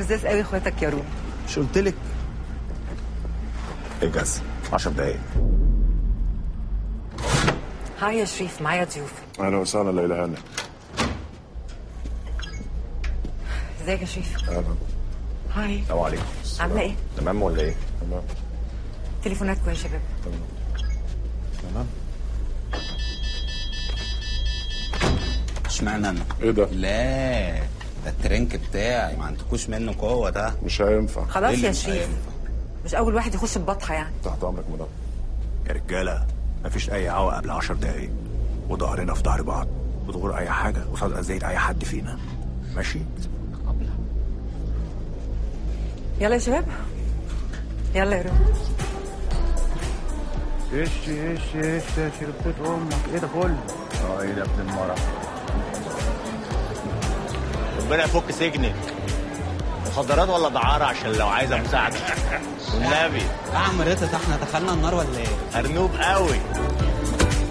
لزاز قوي اخواتك يا رومي مش قلت لك اجهز 10 دقايق هاي يا شريف معايا ضيوف اهلا وسهلا ليلى هاني ازيك يا شريف اهلا هاي السلام عليكم عامله ايه تمام ولا ايه؟ تمام تليفوناتكم يا شباب تمام اشمعنى انا؟ ايه ده؟ لا ده الترنك بتاعي ما عندكوش منه قوه ده مش هينفع خلاص إيه اللي يا مش شريف هينفع؟ مش اول واحد يخش ببطحه يعني تحت امرك مدام يا رجاله مفيش اي عوق قبل 10 دقايق وظهرنا في ظهر بعض وظهور اي حاجه قصاد اذيه اي حد فينا ماشي؟ يلا يا شباب يلا يا رومي ايش ايش ايش يا شربت امك ايه ده كله؟ اه ايه ده ابن المرة ربنا يفك سجنك مخدرات ولا دعارة عشان لو عايزة مساعدة والنبي يا عم ريتا احنا دخلنا النار ولا ايه؟ أرنوب قوي